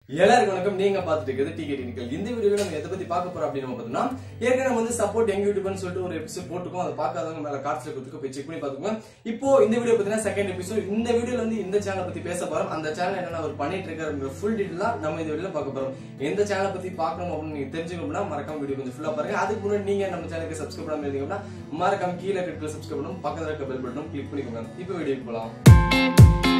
எல்லாருக்கும் வணக்கம் நீங்க பாத்துட்டு இருக்கிறது டிகே டெக்னிக்கல் இந்த வீடியோல நம்ம எதை பத்தி பார்க்க போறோம் அப்படின்னு பார்த்தோம்னா ஏற்கனவே நம்ம வந்து சப்போர்ட் எங்க யூடியூப்னு சொல்லிட்டு ஒரு எபிசோட் போட்டுக்கோம் அதை பார்க்காதவங்க மேல கார்ட்ஸ்ல கொடுத்துக்க போய் செக் பண்ணி பாத்துக்கோங்க இப்போ இந்த வீடியோ பத்தினா செகண்ட் எபிசோட் இந்த வீடியோல வந்து இந்த சேனலை பத்தி பேச போறோம் அந்த சேனல் என்னென்ன அவர் பண்ணிட்டு இருக்காரு ஃபுல் டீட்டெயிலா நம்ம இந்த வீடியோல பார்க்க போறோம் எந்த சேனலை பத்தி பார்க்கணும் அப்படின்னு நீங்க தெரிஞ்சுக்கணும்னா மறக்காம வீடியோ கொஞ்சம் ஃபுல்லா பாருங்க அதுக்கு முன்னாடி நீங்க நம்ம சேனலுக்கு சப்ஸ்கிரைப் பண்ணாம இருந்தீங்கன்னா மறக்காம கீழே இருக்கிற சப்ஸ்கிரைப் பண்ணணும் பக்கத்துல இருக்க பெல் பட்டனும் கிளிக் பண்ணிக்கோங்க இப்போ வீடியோக்கு போலாம்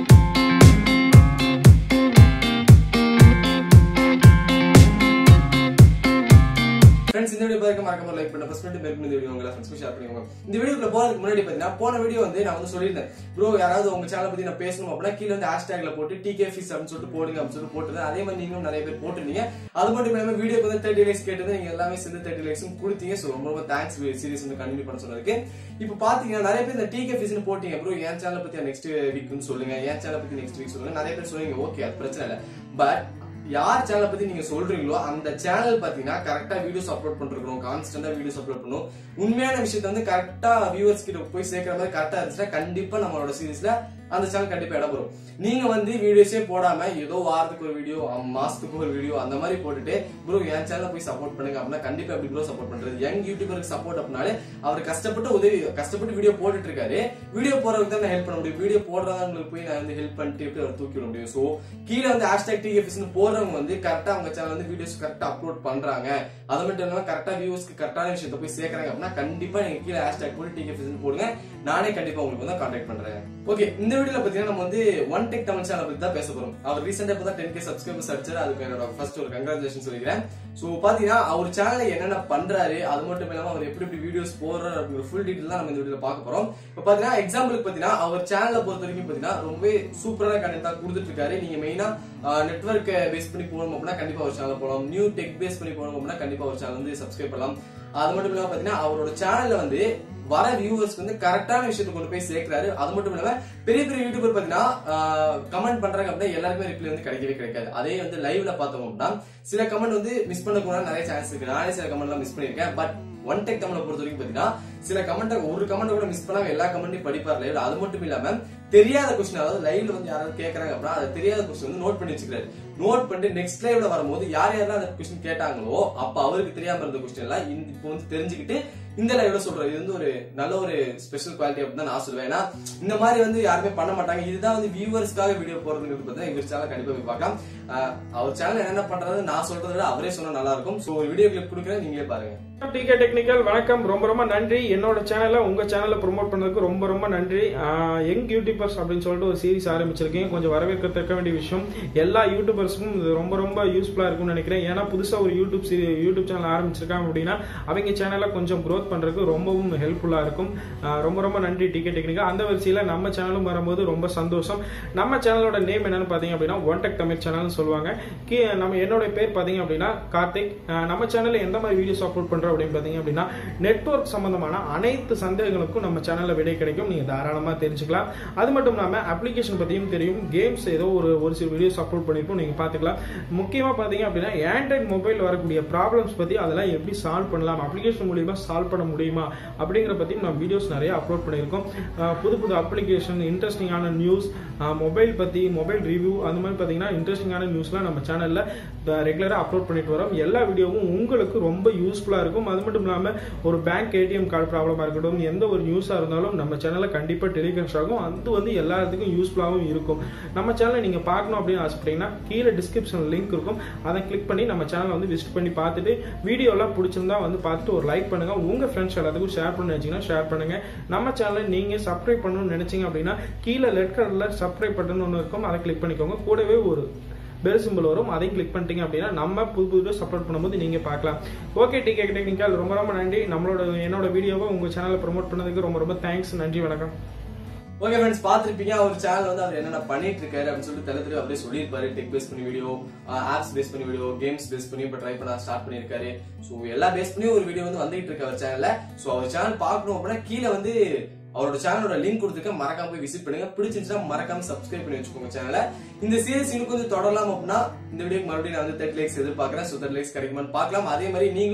ஃப்ரெண்ட்ஸ் இந்த வீடியோ பார்க்க மறக்காம லைக் பண்ண ஃபர்ஸ்ட் பண்ணிட்டு மேற்கொண்டு இந்த வீடியோ உங்களை ஃப்ரெண்ட்ஸ்க்கு ஷேர் பண்ணிக்கோங்க இந்த வீடியோக்குள்ள போறதுக்கு முன்னாடி பார்த்தீங்கன்னா போன வீடியோ வந்து நான் வந்து சொல்லியிருந்தேன் ப்ரோ யாராவது உங்க சேனலை பத்தி நான் பேசணும் அப்படின்னா கீழே வந்து ஹேஷ்டேக்ல போட்டு டிகே ஃபீஸ் அப்படின்னு சொல்லிட்டு போடுங்க அப்படின்னு சொல்லிட்டு போட்டுருந்தேன் அதே மாதிரி நீங்களும் நிறைய பேர் போட்டிருந்தீங்க அது மட்டும் இல்லாம வீடியோக்கு வந்து தேர்ட்டி லைக்ஸ் கேட்டது நீங்க எல்லாமே சேர்ந்து தேர்ட்டி லைக்ஸும் கொடுத்தீங்க ஸோ ரொம்ப ரொம்ப தேங்க்ஸ் சீரிஸ் வந்து கண்டினியூ பண்ண சொன்னதுக்கு இப்போ பாத்தீங்கன்னா நிறைய பேர் இந்த டிகே ஃபீஸ்னு போட்டீங்க ப்ரோ என் சேனலை பத்தி நெக்ஸ்ட் வீக்னு சொல்லுங்க என் சேனலை பத்தி நெக்ஸ்ட் வீக் சொல்லுங்க நிறைய பேர் சொல்லுவீங்க ஓகே அது பிரச்சனை இல்லை பட் யார் சேனலை பத்தி நீங்க சொல்றீங்களோ அந்த சேனல் பாத்தீங்கன்னா கரெக்டா வீடியோஸ் அப்லோட் பண்றோம் கான்ஸ்டன்டா வீடியோஸ் அப்லோட் பண்ணும் உண்மையான விஷயத்த வந்து கரெக்டா வியூவர்ஸ் கிட்ட போய் சேர்க்கிற மாதிரி கரெக்டா இருந்துச்சுன்னா கண்டிப்பா நம்மளோட சீரிஸ்ல அந்த சேனல் கண்டிப்பா இடம் வரும் நீங்க வந்து வீடியோஸே போடாம ஏதோ வாரத்துக்கு ஒரு வீடியோ மாசத்துக்கு ஒரு வீடியோ அந்த மாதிரி போட்டுட்டு ப்ரோ என் சேனலை போய் சப்போர்ட் பண்ணுங்க அப்படின்னா கண்டிப்பா எப்படி ப்ரோ சப்போர்ட் பண்றது யங் யூடியூபருக்கு சப்போர்ட் அப்படின்னாலே அவர் கஷ்டப்பட்டு உதவி கஷ்டப்பட்டு வீடியோ போட்டுட்டு இருக்காரு வீடியோ போறதுக்கு தான் நான் ஹெல்ப் பண்ண முடியும் வீடியோ போடுறவங்களுக்கு போய் நான் வந்து ஹெல்ப் பண்ணிட்டு எப்படி அவர் தூக்கி விட முடியும் சோ கீழே வந்து ஹேஷ்டாக் டிஎஃப்எஸ்னு போடுறவங்க வந்து கரெக்டா அவங்க சேனல் வந்து வீடியோஸ் கரெக்டா அப்லோட் பண்றாங்க அது மட்டும் இல்லாம கரெக்டா வியூஸ்க்கு கரெக்டான விஷயத்த போய் சேர்க்கறாங்க அப்படின்னா கண்டிப்பா நீங்க கீழே ஹேஷ்டாக் போட்டு டிஎஃப்எஸ் போடுங்க நானே கண்டிப்பா உங்களுக்கு வந்து கான்டாக்ட் பண்றேன் ஓகே இந்த வீடியோல பாத்தீங்கன்னா நம்ம வந்து ஒன் டெக் தமிழ் சேனல் பத்தி தான் பேச போறோம் அவர் ரீசெண்டா இப்போ தான் டென் கே சப்ஸ்கிரைபர்ஸ் அடிச்சாரு அதுக்கு என்னோட ஃபர்ஸ்ட் ஒரு கங்க்ராச்சுலேஷன் சொல்லிக்கிறேன் சோ பாத்தீங்கன்னா அவர் சேனல்ல என்னென்ன பண்றாரு அது மட்டும் இல்லாம அவர் எப்படி எப்படி வீடியோஸ் போடுறாரு அப்படிங்கிற ஃபுல் டீடைல் தான் நம்ம இந்த வீடியோல பார்க்க போறோம் இப்போ பாத்தீங்கன்னா எக்ஸாம்பிளுக்கு பாத்தீங்கன்னா அவர் சேனலை பொறுத்த வரைக்கும் பாத்தீங்கன்னா ரொம்பவே சூப்பரான கண்டென்ட் தான் கொடுத்துட்டு இருக்காரு நீங்க மெயினா நெட்ஒர்க் பேஸ் பண்ணி போகணும் அப்படின்னா கண்டிப்பா ஒரு சேனல் போகலாம் நியூ டெக் பேஸ் பண்ணி போகணும் அப்படின்னா கண்டிப்பா ஒரு சேனல் வந்து சப்ஸ்கிரைப் பண்ணலாம் அது மட்டும் இல்லாம பாத்தீங்கன்னா அவரோட சேனல்ல வந்து வர வியூவர்ஸ்க்கு வந்து கரெக்டான விஷயத்தை கொண்டு போய் சேர்க்கிறாரு அது மட்டும் இல்லாம பெரிய பெரிய யூடியூபர் பாத்தீங்கன்னா கமெண்ட் பண்றாங்க அப்படின்னா எல்லாருக்குமே ரிப்ளை வந்து கிடைக்கவே கிடைக்காது அதே வந்து லைவ்ல பார்த்தோம் அப்படின்னா சில கமெண்ட் வந்து மிஸ் பண்ண கூட நிறைய சான்ஸ் இருக்கு நானே சில கமெண்ட் எல்லாம் மிஸ் பண்ணிருக்கேன் பட் ஒன் டெக் தமிழை பொறுத்த வரைக்கும் பாத்தீங்கன்னா சில கமெண்ட் ஒரு கமெண்ட் கூட மிஸ் பண்ணாம எல்லா கமெண்ட்டையும் படிப்பார் லைவ்ல அது மட்டும் இல்லாம தெரியாத கொஸ்டின் அதாவது லைவ்ல வந்து யாராவது கேக்குறாங்க அப்படின்னா அது தெரியாத கொஸ்டின் வந்து நோட் பண்ணி வச்சுக்கிறாரு நோட் பண்ணிட்டு நெக்ஸ்ட் லைவ்ல வரும்போது யார் யாரெல்லாம் அந்த கொஸ்டின் கேட்டாங்களோ அப்ப அவருக்கு தெரியாம இருந்த கொஸ்டின் எல்லாம் இந்த- இப்போ வந்து தெரிஞ்சுக்கிட்டு இந்த லைவ்ல சொல்றாரு இது வந்து ஒரு நல்ல ஒரு ஸ்பெஷல் குவாலிட்டி அப்படின்னு தான் நான் சொல்லுவேன் ஏன்னா இந்த மாதிரி வந்து யாருமே பண்ண மாட்டாங்க இதுதான் வந்து வியூவர்ஸ்க்காக வீடியோ போறதுங்கிறது பார்த்தா இவர் சேனல் கண்டிப்பா போய் பார்க்கலாம் ஆஹ் அவர் சேனல் என்னென்ன பண்றது நான் சொல்றதை விட அவரே சொன்னா நல்லா இருக்கும் சோ ஒரு வீடியோ கிளிப் கொடுக்குறேன் நீங்களே பாருங்க டிகே டெக்னிக்கல் வணக்கம் ரொம்ப ரொம்ப நன்றி என்னோட சேனலை உங்க சேனலை ப்ரோமோட் பண்ணதுக்கு ரொம்ப ரொம்ப நன்றி யங் யூடியூபர்ஸ் அப்படின்னு சொல்லிட்டு ஒரு சீரிஸ் ஆரம்பிச்சிருக்கேன் கொஞ்சம் வரவேற்கத்தக்க வேண்டிய விஷயம் எல்லா யூடியூபர்ஸ்க்கும் இது ரொம்ப ரொம்ப யூஸ்ஃபுல்லா இருக்கும்னு நினைக்கிறேன் ஏன்னா புதுசா ஒரு யூடியூப் சீரி யூடியூப் சேனல் ஆரம்பிச்சிருக்காங்க அப்படின்னா அவங்க சேனலை கொஞ்சம் க்ரோத் பண்றதுக்கு ரொம்பவும் ஹெல்ப்ஃபுல்லா இருக்கும் ஆஹ் ரொம்ப ரொம்ப நன்றி டிகே டெக்னிக்கல் அந்த வரிசையில நம்ம சேனலும் வரும்போது ரொம்ப சந்தோஷம் நம்ம சேனலோட நேம் என்னன்னு பாத்தீங்க அப்படின்னா ஒன் டெக் தமிழ் சேனல்னு சொல்லுவாங்க கீ- நம்ம என்னோட பேர் பாத்தீங்க அப்படின்னா கார்த்திக் ஆஹ் நம்ம சேனல்ல எந்த மாதிரி வீடியோஸ் அப்லோட் பண்றோம் அப்படின்னு பாத்தீங்க அப்படின்னா நெட்வொர்க் சம்பந்தமான அனைத்து சந்தேகங்களுக்கும் நம்ம சேனல்ல விடை கிடைக்கும் நீங்க தாராளமா தெரிஞ்சுக்கலாம் அது மட்டும் இல்லாம அப்ளிகேஷன் பத்தியும் தெரியும் கேம்ஸ் ஏதோ ஒரு ஒரு சில வீடியோஸ் அப்லோட் பண்ணிருப்போம் நீங்க பாத்துக்கலாம் முக்கியமா பாத்தீங்க அப்படின்னா ஆண்ட்ராய்ட் மொபைல் வரக்கூடிய ப்ராப்ளம்ஸ் பத்தி அதெல்லாம் எப்படி சால்வ் பண்ணலாம் அப்ளிகேஷன் மூலியமா சால்வ் பண்ண முடியுமா அப்படிங்கிற பத்தியும் நம்ம வீடியோஸ் நிறைய அப்லோட் பண்ணியிருக்கோம் ஆஹ் புது புது அப்ளிகேஷன் இன்ட்ரெஸ்டிங்கான நியூஸ் மொபைல் பத்தி மொபைல் ரிவ்யூ அந்த மாதிரி பாத்தீங்கன்னா இன்ட்ரெஸ்டிங்கான நியூஸ்லாம் நம்ம சேனல்ல ரெகுலரா அப்லோட் பண்ணிட்டு வரோம் எல்லா வீடியோவும் உங்களுக்கு ரொம்ப யூஸ்ஃபுல்லா இருக்கும் அது மட்டும் இல்லாம ஒரு பேங்க் ஏடிஎம் கார்டு ப்ராப்ளமா இருக்கட்டும் எந்த ஒரு நியூஸா இருந்தாலும் நம்ம சேனல்ல கண்டிப்பா டெலிகாஸ்ட் ஆகும் அது வந்து எல்லாத்துக்கும் யூஸ்ஃபுல்லாகவும் இருக்கும் நம்ம சேனலை நீங்க பார்க்கணும் அப்படின்னு ஆசைப்பட்டீங்கன்னா கீழே டிஸ்கிரிப்ஷன் லிங்க் இருக்கும் அதை கிளிக் பண்ணி நம்ம சேனலை வந்து விசிட் பண்ணி பார்த்துட்டு வீடியோ எல்லாம் பிடிச்சிருந்தா வந்து பார்த்துட்டு ஒரு லைக் பண்ணுங்க உங்க ஃப்ரெண்ட்ஸ் எல்லாத்துக்கும் ஷேர் பண்ண நினைச்சீங்கன்னா ஷேர் பண்ணுங்க நம்ம சேனலை நீங்க சப்ஸ்கிரைப் பண்ணணும்னு நினைச்சீங்க அப்படின்னா கீழே ரெட் கலர்ல சப்ஸ்கிரைப் பட்டன் ஒன்று இருக்கும் அதை கிளிக் பண்ணிக்கோங்க கூடவே ஒரு பெல் சிம்பிள் வரும் அதையும் கிளிக் பண்ணிட்டீங்க அப்படின்னா நம்ம புது புது வீடியோ அப்லோட் பண்ணும்போது நீங்க பார்க்கலாம் ஓகே டிகே டெக்னிக்கல் ரொம்ப ரொம்ப நன்றி நம்மளோட என்னோட வீடியோவை உங்க சேனலை ப்ரோமோட் பண்ணதுக்கு ரொம்ப ரொம்ப தேங்க்ஸ் நன்றி வணக்கம் ஓகே ஃப்ரெண்ட்ஸ் பாத்திருப்பீங்க அவர் சேனல் வந்து அவர் என்னென்ன பண்ணிட்டு இருக்காரு அப்படின்னு சொல்லிட்டு தெளிவு தெளிவா அப்படியே சொல்லியிருப்பாரு டெக் பேஸ் பண்ணி வீடியோ ஆப்ஸ் பேஸ் பண்ணி வீடியோ கேம்ஸ் பேஸ் பண்ணி இப்ப ட்ரை பண்ண ஸ்டார்ட் பண்ணிருக்காரு சோ எல்லா பேஸ் பண்ணி ஒரு வீடியோ வந்து வந்துகிட்டு இருக்கு அவர் சேனல்ல சோ அவர் சேனல் பார்க்கணும் அப்படின்னா கீழே வந்து அவரோட சேனலோட லிங்க் கொடுத்துருக்க மறக்காம போய் விசிட் பண்ணுங்க பிடிச்சிருந்துச்சுன்னா மறக்காம சப்ஸ்கிரைப் பண்ணி வச்சுக்கோங்க சேனலை இந்த சீரிஸ் இன்னும் கொஞ்சம் தொடரலாம் அப்படின்னா இந்த வீடியோக்கு மறுபடியும் நான் வந்து தேர்ட் லைக்ஸ் எதிர்பார்க்கறேன் ஸோ தேர்ட் லைக்ஸ் கிடைக்குமான்னு பார்க்கலாம் அதே மாதிரி நீங்களும்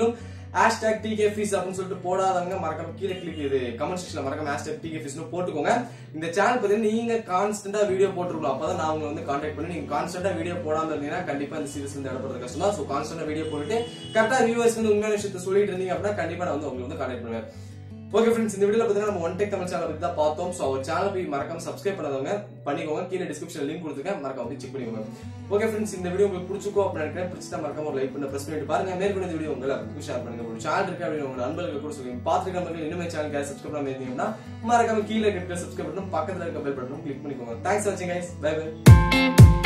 ஹேஷ்டாக் டிகே ஃபீஸ் அப்படின்னு சொல்லிட்டு போடாதவங்க மறக்காம கீழே கிளிக் இது கமெண்ட் செக்ஷன்ல மறக்காம ஹேஷ்டாக் டிகே ஃபீஸ்னு போட்டுக்கோங்க இந்த சேனல் பத்தி நீங்க கான்ஸ்டன்டா வீடியோ போட்டுருக்கணும் அப்பதான் நான் உங்களை வந்து கான்டாக்ட் பண்ணி நீங்க கான்ஸ்டன்டா வீடியோ போடாம இருந்தீங்கன்னா கண்டிப்பா இந்த சீரிஸ் வந்து இடப்படுறது கஷ்டம் தான் ஸோ கான்ஸ்டன்டா வீடியோ போட்டுட்டு கரெக்டா வியூவர்ஸ் வந்து உண்மையான விஷயத்த சொல்லிட்டு இருந்தீங்க அப்படின்னா கண்டிப்பா நான் வந்து உங்களை வந்து கான்டாக்ட் பண்ணுவேன் ஓகே ஃப்ரெண்ட்ஸ் இந்த வீடியோல பார்த்தீங்கன்னா நம்ம ஒன் டெக் தமிழ் சேனல் பத்தி தான் பார்த்தோம் ஸோ அவர் சேனல் போய் மறக்காம சப்ஸ்கிரைப் பண்ணாதவங்க பண்ணிக்கோங்க கீழே டிஸ்கிரிப்ஷன் லிங்க் கொடுத்துருக்கேன் மறக்காம போய் செக் பண்ணிக்கோங்க ஓகே ஃப்ரெண்ட்ஸ் இந்த வீடியோ உங்களுக்கு பிடிச்சிக்கோ அப்படின்னு நினைக்கிறேன் பிடிச்சா மறக்காம ஒரு லைக் பண்ண பிரஸ் பண்ணிட்டு பாருங்க மேற்கொண்டு இந்த வீடியோ உங்களை ஷேர் பண்ணுங்க ஒரு சேனல் இருக்கு அப்படின்னு உங்க நண்பர்களுக்கு கூட சொல்லுங்க பார்த்துருக்க மக்கள் இனிமே சேனல் சப்ஸ்கிரைப் பண்ணாம இருந்தீங்கன்னா மறக்காம கீழே இருக்க சப்ஸ்கிரைப் பண்ணணும் பக்கத்துல இருக்க பெல் பட்டனும் கிளிக் பண்ணிக்கோங்க தேங்க்ஸ் வாட்சிங் கைஸ் பை பை